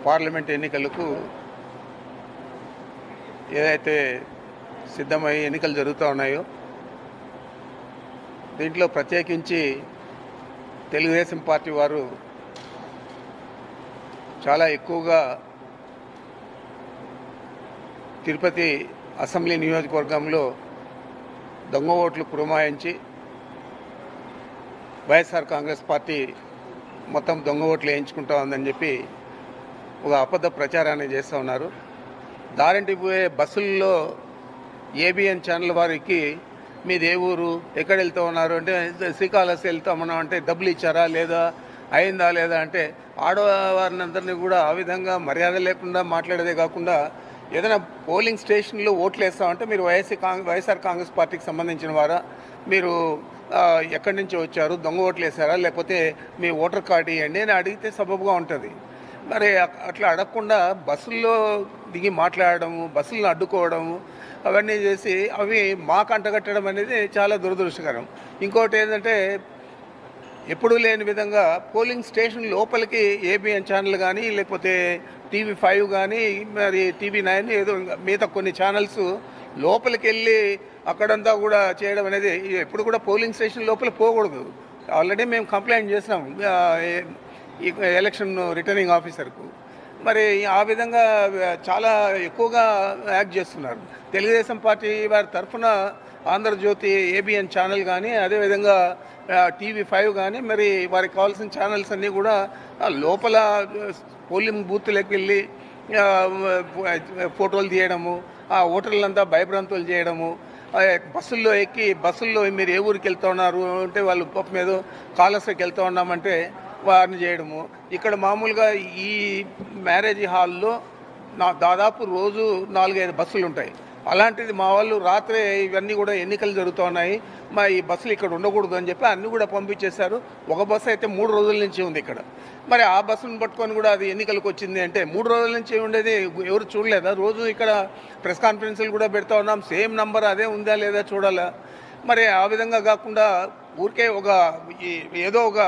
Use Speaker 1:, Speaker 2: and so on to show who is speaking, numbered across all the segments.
Speaker 1: parliament ఎన్నికలకు ఏదైతే సిద్ధమై ఎన్నికలు జరుగుతూ ఉన్నాయో దీంట్లో ప్రత్యేకించి తెలుగుదేశం పార్టీ వారు చాలా ఎక్కువగా తిరుపతి అసెంబ్లీ నియోజకవర్గంలో దొంగ ఓట్లు పురమాయించి వైఎస్ఆర్ కాంగ్రెస్ పార్టీ మొత్తం దొంగ ఓట్లు వేయించుకుంటా ఉందని చెప్పి ఒక అబద్ధ ప్రచారాన్ని చేస్తూ ఉన్నారు దారింటి పోయే బస్సుల్లో ఏబిఎన్ ఛానల్ వారికి మీది ఏ ఊరు ఎక్కడ వెళ్తూ ఉన్నారు అంటే శ్రీకాళహస్తి వెళ్తామన్నాం అంటే డబ్బులు ఇచ్చారా లేదా అయిందా లేదా అంటే ఆడవారిని అందరినీ కూడా ఆ విధంగా మర్యాద లేకుండా మాట్లాడేదే కాకుండా ఏదైనా పోలింగ్ స్టేషన్లో ఓట్లు వేస్తామంటే మీరు వైఎస్సీ కాంగ్రెస్ వైఎస్ఆర్ కాంగ్రెస్ పార్టీకి సంబంధించిన వారా మీరు ఆ, ఎక్కడి నుంచి వచ్చారు దొంగ ఓట్లు వేసారా లేకపోతే మీ ఓటర్ కార్డు ఇవ్వండి అని అడిగితే సబబుగా ఉంటుంది మరి అ- అట్లా అడగకుండా బస్సుల్లో దిగి మాట్లాడడము బస్సులను అడ్డుకోవడము అవన్నీ చేసి అవి మాకు అంటగట్టడం అనేది చాలా దురదృష్టకరం ఇంకోటి ఏంటంటే ఎప్పుడూ లేని విధంగా పోలింగ్ స్టేషన్ లోపలికి ఏబిఎన్ ఛానల్ కానీ లేకపోతే టీవీ ఫైవ్ కానీ మరి టీవీ నైన్ ఏదో ఇంకా మిగతా కొన్ని ఛానల్స్ లోపలికి వెళ్ళి అక్కడంతా కూడా చేయడం అనేది ఎప్పుడు కూడా పోలింగ్ స్టేషన్ లోపల పోకూడదు ఆల్రెడీ మేము కంప్లైంట్ చేసినాం ఆ, ఏ- ఈ ఎలక్షన్ రిటర్నింగ్ ఆఫీసర్కు మరి ఆ విధంగా చాలా ఎక్కువగా యాక్ట్ చేస్తున్నారు తెలుగుదేశం పార్టీ వారి తరఫున ఆంధ్రజ్యోతి ఏబిఎన్ ఛానల్ కానీ అదేవిధంగా టీవీ ఫైవ్ కానీ మరి వారికి కావాల్సిన ఛానల్స్ అన్నీ కూడా ఆ, లోపల పోలింగ్ బూత్లకు వెళ్ళి ఆ, ఫోటోలు తీయడము ఆ ఓటర్లంతా భయభ్రాంతులు చేయడము ఆ, బస్సుల్లో ఎక్కి బస్సుల్లో మీరు ఏ ఊరికి వెళ్తా ఉన్నారు అంటే వాళ్ళు పాపం మీద కాలస్కి వెళ్తా ఉన్నామంటే వారిని చేయడము ఇక్కడ మామూలుగా ఈ మ్యారేజ్ హాల్లో నా దాదాపు రోజు నాలుగైదు బస్సులు ఉంటాయి అలాంటిది మా వాళ్ళు రాత్రే ఇవన్నీ కూడా ఎన్నికలు జరుగుతూ ఉన్నాయి మా ఈ బస్సులు ఇక్కడ ఉండకూడదు అని చెప్పి అన్నీ కూడా పంపించేశారు ఒక బస్సు అయితే మూడు రోజుల నుంచి ఉంది ఇక్కడ మరి ఆ బస్సును పట్టుకొని కూడా అది ఎన్నికలకు వచ్చింది అంటే మూడు రోజుల నుంచి ఉండేది ఎవరు చూడలేదా రోజు ఇక్కడ ప్రెస్ కాన్ఫరెన్స్లు కూడా పెడతా ఉన్నాం సేమ్ నంబర్ అదే ఉందా లేదా చూడాలా మరి ఆ విధంగా కాకుండా ఊరికే ఒక ఈ- ఏదో ఒక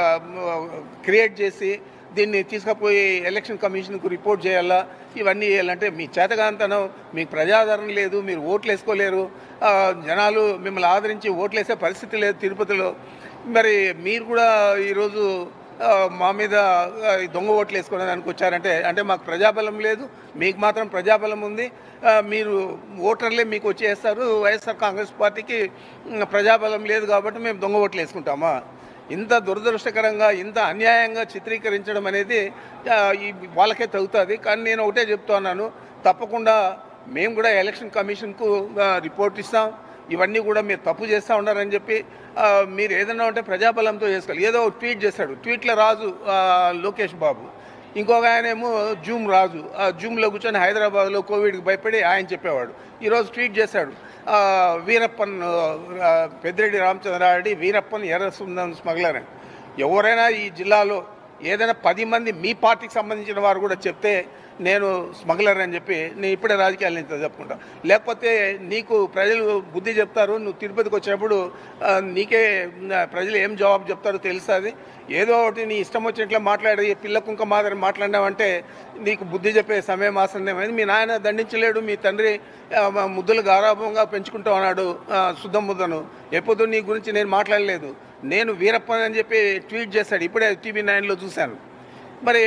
Speaker 1: క్రియేట్ చేసి దీన్ని తీసుకుపోయి ఎలక్షన్ కమిషన్కు రిపోర్ట్ చేయాలా ఇవన్నీ చేయాలంటే మీ చేతగాంతనం మీకు ప్రజాదరణ లేదు మీరు ఓట్లు వేసుకోలేరు ఆ, జనాలు మిమ్మల్ని ఆదరించి ఓట్లు వేసే పరిస్థితి లేదు తిరుపతిలో మరి మీరు కూడా ఈరోజు ఆ, మా మీద ఆ, ఈ దొంగ ఓట్లు వేసుకోవడానికి వచ్చారంటే అంటే మాకు ప్రజాబలం లేదు మీకు మాత్రం ప్రజాబలం ఉంది ఆ, మీరు ఓటర్లే మీకు వచ్చేస్తారు వైఎస్ఆర్ కాంగ్రెస్ పార్టీకి ఉమ్, ప్రజాబలం లేదు కాబట్టి మేము దొంగ ఓట్లు వేసుకుంటామా ఇంత దురదృష్టకరంగా ఇంత అన్యాయంగా చిత్రీకరించడం అనేది ఆ, ఈ వాళ్ళకే తగ్గుతుంది కానీ నేను ఒకటే చెప్తున్నాను తప్పకుండా మేము కూడా ఎలక్షన్ కమిషన్కు ఆ, రిపోర్ట్ ఇస్తాం ఇవన్నీ కూడా మీరు తప్పు చేస్తూ ఉన్నారని చెప్పి ఆ, మీరు ఏదైనా ఉంటే ప్రజాబలంతో చేసుకోవాలి ఏదో ఒక ట్వీట్ చేశాడు ట్వీట్లో రాజు ఆ, లోకేష్ బాబు ఇంకొక ఆయన ఏమో జూమ్ రాజు ఆ జూమ్లో కూర్చొని హైదరాబాద్లో కోవిడ్కి భయపడి ఆయన చెప్పేవాడు ఈరోజు ట్వీట్ చేశాడు ఆ, వీరప్పన్ ఆ, పెద్దిరెడ్డి రామచంద్రారెడ్డి వీరప్పన్ ఎర్ర సుందరం స్మగ్లర్ అని ఎవరైనా ఈ జిల్లాలో ఏదైనా పది మంది మీ పార్టీకి సంబంధించిన వారు కూడా చెప్తే నేను స్మగ్లర్ అని చెప్పి నేను ఇప్పుడే రాజకీయాల నుంచి చెప్పుకుంటా లేకపోతే నీకు ప్రజలు బుద్ధి చెప్తారు నువ్వు తిరుపతికి వచ్చినప్పుడు ఆ, నీకే ఆ, ప్రజలు ఏం జవాబు చెప్తారో తెలుస్తుంది ఏదో ఒకటి నీ ఇష్టం వచ్చినట్లు మాట్లాడి పిల్ల కుంక మాదిరి మాట్లాడినావంటే నీకు బుద్ధి చెప్పే సమయం ఆసన్నమైంది మీ నాయన దండించలేడు మీ తండ్రి ఆ, మా ముద్దులు గారాభంగా పెంచుకుంటూ ఉన్నాడు ఆ, శుద్ధ ముద్దను ఎప్పుడు నీ గురించి నేను మాట్లాడలేదు నేను వీరప్పన్ అని చెప్పి ట్వీట్ చేశాడు ఇప్పుడే టీవీ నైన్లో చూశాను మరి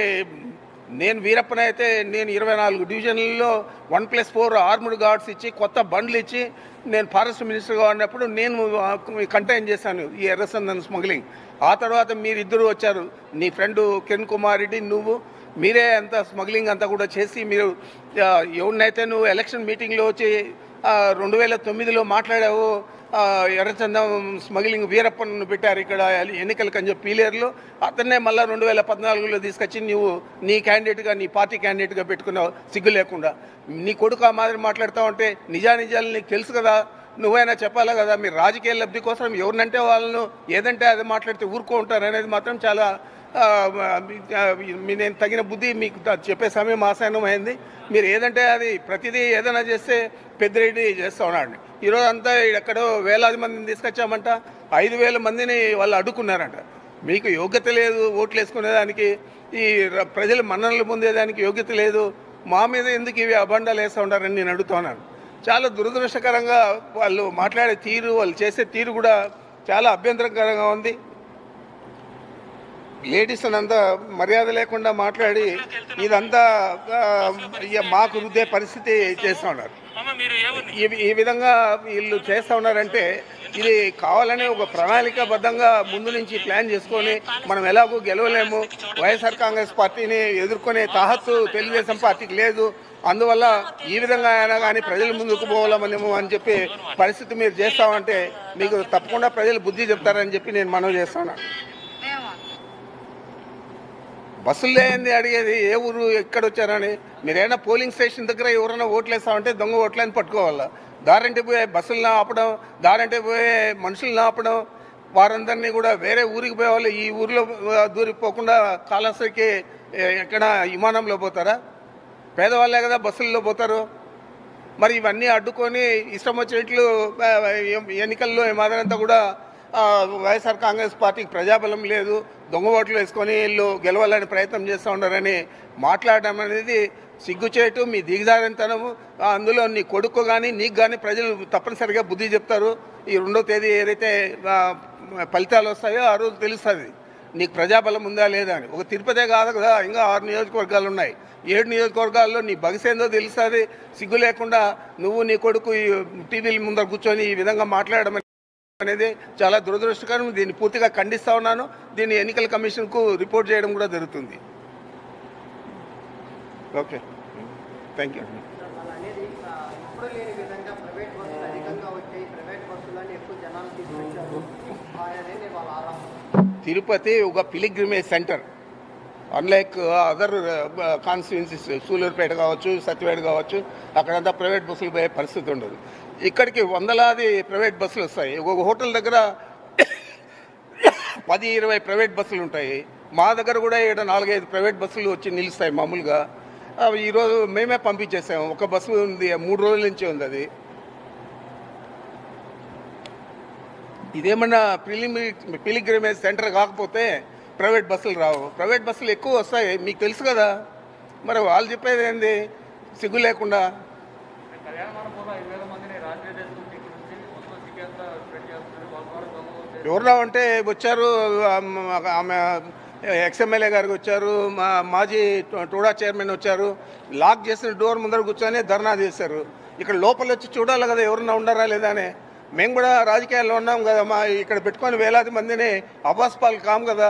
Speaker 1: నేను వీరప్పన అయితే నేను ఇరవై నాలుగు డివిజన్లలో one plus four armed guards ఇచ్చి కొత్త బండ్లు ఇచ్చి నేను ఫారెస్ట్ మినిస్టర్గా ఉన్నప్పుడు నేను కంటైన్ చేశాను ఈ ఎర్రసందన్ స్మగ్లింగ్ ఆ తర్వాత మీరిద్దరూ వచ్చారు నీ ఫ్రెండ్ కిరణ్ కుమార్ రెడ్డి నువ్వు మీరే అంత స్మగ్లింగ్ అంతా కూడా చేసి మీరు ఆ, ఎవరినైతే నువ్వు ఎలక్షన్ మీటింగ్లో వచ్చి ఆ, రెండు వేల తొమ్మిదిలో మాట్లాడావు ఆ, ఎర్రచందం స్మగ్లింగ్ వీరప్పను పెట్టారు ఇక్కడ ఎన్నికలకు అని చెప్పి పీలేరులో అతన్నే మళ్ళీ రెండు వేల పద్నాలుగులో తీసుకొచ్చి నువ్వు నీ క్యాండిడేట్గా నీ పార్టీ క్యాండిడేట్గా పెట్టుకున్నావు సిగ్గు లేకుండా నీ కొడుకు ఆ మాదిరి మాట్లాడుతూ ఉంటే నిజానిజాలు నీకు తెలుసు కదా నువ్వైనా చెప్పాలా కదా మీరు రాజకీయ లబ్ధి కోసం ఎవరినంటే వాళ్ళను ఏదంటే అది మాట్లాడితే ఊరుకో ఉంటారు అనేది మాత్రం చాలా ఆ, ఆ, మీ- నేను తగిన బుద్ధి మీకు త- చెప్పే సమయం ఆసనం అయింది మీరు ఏదంటే అది ప్రతిదీ ఏదైనా చేస్తే పెద్దిరెడ్డి చేస్తూ ఉన్నాడు ఈరోజు అంతా ఎక్కడో వేలాది మందిని తీసుకొచ్చామంట ఐదు వేల మందిని వాళ్ళు అడ్డుకున్నారంట మీకు యోగ్యత లేదు ఓట్లు వేసుకునేదానికి ఈ ర- ప్రజలు మన్ననలు పొందేదానికి యోగ్యత లేదు మా మీద ఎందుకు ఇవి అబండాలు వేస్తూ ఉంటారని నేను అడుగుతున్నాను చాలా దురదృష్టకరంగా వాళ్ళు మాట్లాడే తీరు వాళ్ళు చేసే తీరు కూడా చాలా అభ్యంతరకరంగా ఉంది లేడీస్ అంతా మర్యాద లేకుండా మాట్లాడి ఇదంతా ఆ, ఇక మాకు రుద్దే పరిస్థితి చేస్తూ ఉన్నారు
Speaker 2: అమ్మ మీరు ఏ ఊరు
Speaker 1: ఈ ఈ విధంగా వీళ్ళు చేస్తూ ఉన్నారంటే ఇది కావాలనే ఒక ప్రణాళికాబద్ధంగా ముందు నుంచి ప్లాన్ చేసుకొని మనం ఎలాగో గెలవలేము వైఎస్ఆర్ కాంగ్రెస్ పార్టీని ఎదుర్కొనే తాహత్తు తెలుగుదేశం పార్టీకి లేదు అందువల్ల ఈ విధంగా అయినా కానీ ప్రజల ముందుకు పోవాలమనేమో అని చెప్పి పరిస్థితి మీరు చేస్తామంటే మీకు తప్పకుండా ప్రజలు బుద్ధి చెప్తారని చెప్పి నేను మనవి చేస్తాను బస్సులు లేని అడిగేది ఏ ఊరు ఎక్కడ వచ్చారని మీరైనా పోలింగ్ స్టేషన్ దగ్గర ఎవరైనా ఓట్లు వేస్తామంటే దొంగ ఓట్లని పట్టుకోవాలా దారంటే పోయే బస్సులను ఆపడం దారంటే పోయే మనుషులను ఆపడం వారందరినీ కూడా వేరే ఊరికి పోయే వాళ్ళు ఈ ఊరిలో ఆ, దూరిపోకుండా కాళహస్తికి ఏ, ఎక్కడ విమానంలో పోతారా పేదవాళ్ళే కదా బస్సుల్లో పోతారు మరి ఇవన్నీ అడ్డుకొని ఇష్టం వచ్చినట్లు ఆ, ఎం- ఎన్నికల్లో మాదిరంతా కూడా ఆ, వైఎస్ఆర్ కాంగ్రెస్ పార్టీకి ప్రజాబలం లేదు దొంగ ఓట్లు వేసుకొని వీళ్ళు గెలవాలని ప్రయత్నం చేస్తూ ఉన్నారని మాట్లాడడం అనేది సిగ్గుచేటు మీ దిగజారింతనము ఆ, అందులో నీ కొడుకు కానీ నీకు కానీ ప్రజలు తప్పనిసరిగా బుద్ధి చెప్తారు ఈ రెండో తేదీ ఏదైతే ఆ, ఫలితాలు వస్తాయో ఆ రోజు తెలుస్తుంది నీకు ప్రజాబలం ఉందా లేదా అని ఒక తిరుపతే కాదు కదా ఇంకా ఆరు నియోజకవర్గాలు ఉన్నాయి ఏడు నియోజకవర్గాల్లో నీ బగసేందో తెలుస్తుంది సిగ్గు లేకుండా నువ్వు నీ కొడుకు ఈ టీవీల ముందర కూర్చొని ఈ విధంగా మాట్లాడడం అనేది చాలా దురదృష్టకరం దీన్ని పూర్తిగా ఖండిస్తా ఉన్నాను దీన్ని ఎన్నికల కమిషన్కు రిపోర్ట్ చేయడం కూడా జరుగుతుంది ఓకే థ్యాంక్ యూ
Speaker 3: వాళ్ళు అనేది ఆ, ఎప్పుడూ లేని విధంగా ప్రైవేట్ బస్సులు అధికంగా వచ్చాయి ప్రైవేట్ బస్సులని ఎక్కువ జనాలు తీసుకొచ్చారు అనేది వాళ్ళ ఆరోపణ
Speaker 1: తిరుపతి ఒక pilgrimage centre unlike other constituencies Sullurpeta కావచ్చు సత్యవేడ కావచ్చు అక్కడంతా ప్రైవేట్ బస్సులు పోయే పరిస్థితి ఉండదు ఇక్కడికి వందలాది ప్రైవేట్ బస్సులు వస్తాయి ఒక హోటల్ దగ్గర పది ఇరవై ప్రైవేట్ బస్సులు ఉంటాయి మా దగ్గర కూడా ఇక్కడ నాలుగైదు ప్రైవేట్ బస్సులు వచ్చి నిలుస్తాయి మామూలుగా అవి ఈరోజు మేమే పంపించేసాము ఒక బస్సు ఉంది మూడు రోజుల నుంచి ఉంది అది ఇదేమన్నా ప్రిలిమి పిలిగ్రిమేజ్ సెంటర్ కాకపోతే ప్రైవేట్ బస్సులు రావు ప్రైవేట్ బస్సులు ఎక్కువ వస్తాయి మీకు తెలుసు కదా మరి వాళ్ళు చెప్పేది ఏంది సిగ్గు లేకుండా
Speaker 2: కళ్యాణ మండపంలో ఐదు వేల మందిని రాజకీయ దేశం ఇక్కడ నుంచి మొత్తం సిటీ అంతా స్ప్రెడ్ చేస్తున్నారు వాళ్ళ ద్వారా దొంగ ఓట్లు
Speaker 1: ఎవరురా అంటే వచ్చారు ఆమె- ఆమె ఎక్స్ఎమ్మెల్యే గారికి వచ్చారు మా మాజీ టూడా చైర్మన్ వచ్చారు లాక్ చేసిన డోర్ ముందర కూర్చొని ధర్నా చేశారు ఇక్కడ లోపల వచ్చి చూడాలి కదా ఎవరన్నా ఉన్నారా లేదా అని మేము కూడా రాజకీయాల్లో ఉన్నాం కదా మా ఇక్కడ పెట్టుకొని వేలాది మందిని అబాస్పాలు కాము కదా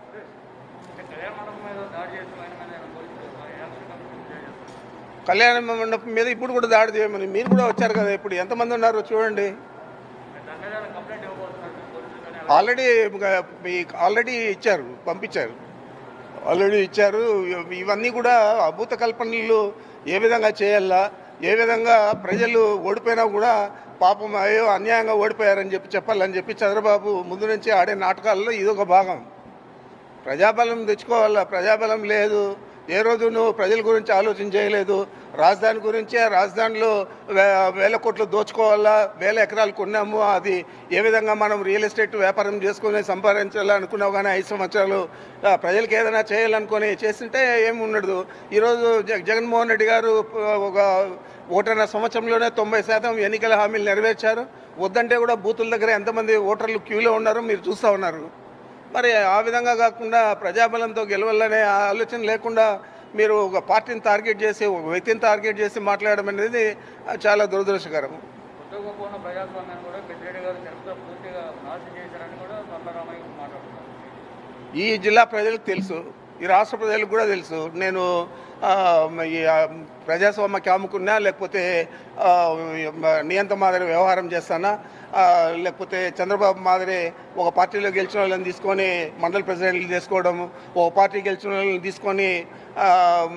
Speaker 2: అంటే కళ్యాణ మండపం మీద దాడి చేసి ఆయన మీద ఆయన పోలీసులు మరి ఎలక్షన్ కమిషన్ చేస్తారు
Speaker 1: కళ్యాణ మండపం మీద ఇప్పుడు కూడా దాడి చేయమని మీరు కూడా వచ్చారు కదా ఇప్పుడు ఎంతమంది ఉన్నారు చూడండి
Speaker 2: దాని మీద కంప్లైంట్ ఇవ్వబోతున్నారు పోలీసులు కానీ
Speaker 1: ఆల్రెడీ మీకు ఆల్రెడీ ఇచ్చారు పంపించారు ఆల్రెడీ ఇచ్చారు ఇవ- ఇవన్నీ కూడా అభూత కల్పనలు ఏ విధంగా చేయాలా ఏ విధంగా ప్రజలు ఓడిపోయినా కూడా పాపం అయ్యో అన్యాయంగా ఓడిపోయారని చెప్పి చెప్పాలని చెప్పి చంద్రబాబు ముందు నుంచి ఆడే నాటకాల్లో ఇదొక భాగం ప్రజాబలం తెచ్చుకోవాలా ప్రజాబలం లేదు ఏ రోజు నువ్వు ప్రజల గురించి ఆలోచన చేయలేదు రాజధాని గురించి ఆ రాజధానిలో వే- వేల కోట్లు దోచుకోవాలా వేల ఎకరాలు కొన్నాము అది ఏ విధంగా మనం రియల్ ఎస్టేట్ వ్యాపారం చేసుకుని సంపాదించాలనుకున్నావు కానీ ఐదు సంవత్సరాలు ఆ, ప్రజలకు ఏదైనా చేయాలనుకొని చేస్తుంటే ఏమి ఉండదు ఈరోజు జ జగన్మోహన్ రెడ్డి గారు ఆ, ఒక ఓటర్ల సంవత్సరంలోనే తొంభై శాతం ఎన్నికల హామీలు నెరవేర్చారు వద్దంటే కూడా బూతుల దగ్గర ఎంతమంది ఓటర్లు క్యూలో ఉన్నారో మీరు చూస్తూ ఉన్నారు మరి ఆ విధంగా కాకుండా ప్రజాబలంతో గెలవాలనే ఆలోచన లేకుండా మీరు ఒక పార్టీని టార్గెట్ చేసి ఒక వ్యక్తిని టార్గెట్ చేసి మాట్లాడడం అనేది చాలా దురదృష్టకరం
Speaker 2: కొత్త గొప్ప ఉన్న ప్రజాస్వామ్యాన్ని కూడా పెద్దిరెడ్డి గారు తిరుపతిలో పూర్తిగా నాశనం చేశారని కూడా చంద్రరామయ్య మాట్లాడుతున్నారు
Speaker 1: ఈ జిల్లా ప్రజలకు తెలుసు ఈ రాష్ట్ర ప్రజలకు కూడా తెలుసు నేను ఆ, ఈ ఆ, ప్రజాస్వామ్యకి అమ్ముకున్నా లేకపోతే ఆ, నియంత మాదిరి వ్యవహారం చేస్తానా ఆ, లేకపోతే చంద్రబాబు మాదిరి ఒక పార్టీలో గెలిచిన వాళ్ళని తీసుకొని మండల ప్రెసిడెంట్లు చేసుకోవడము ఒక పార్టీ గెలిచిన వాళ్ళని తీసుకొని ఆ,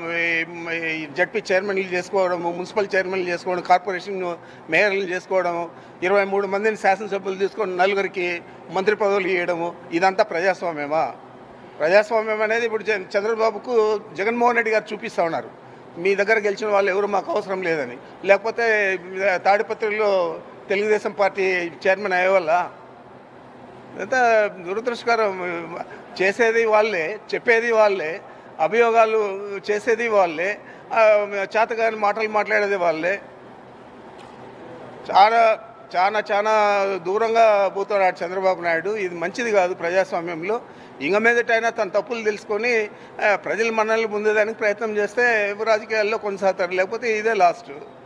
Speaker 1: ఈ జడ్పీ చైర్మన్లు చేసుకోవడము మున్సిపల్ చైర్మన్లు చేసుకోవడం కార్పొరేషన్ మేయర్లు చేసుకోవడము ఇరవై మూడు మందిని శాసనసభ్యులు తీసుకొని నలుగురికి మంత్రి పదవులు ఇవ్వడము ఇదంతా ప్రజాస్వామ్యమా ప్రజాస్వామ్యం అనేది ఇప్పుడు జ- చంద్రబాబుకు జగన్మోహన్ రెడ్డి గారు చూపిస్తూ ఉన్నారు మీ దగ్గర గెలిచిన వాళ్ళు ఎవరు మాకు అవసరం లేదని లేకపోతే ఆ, తాడిపత్రిలో తెలుగుదేశం పార్టీ చైర్మన్ అయ్యేవాళ్ళ ఎంత దురదృష్టకరం చేసేది వాళ్ళే చెప్పేది వాళ్ళే అభియోగాలు చేసేది వాళ్ళే ఆ, చేతగాని మాటలు మాట్లాడేది వాళ్ళే చాలా చాలా చాలా దూరంగా పోతున్నాడు చంద్రబాబు నాయుడు ఇది మంచిది కాదు ప్రజాస్వామ్యంలో ఇంక మీదటైనా తన తప్పులు తెలుసుకొని ఆ, ప్రజల మనల్ని ముందేదానికి ప్రయత్నం చేస్తే రాజకీయాల్లో కొనసాగుతారు లేకపోతే ఇదే లాస్ట్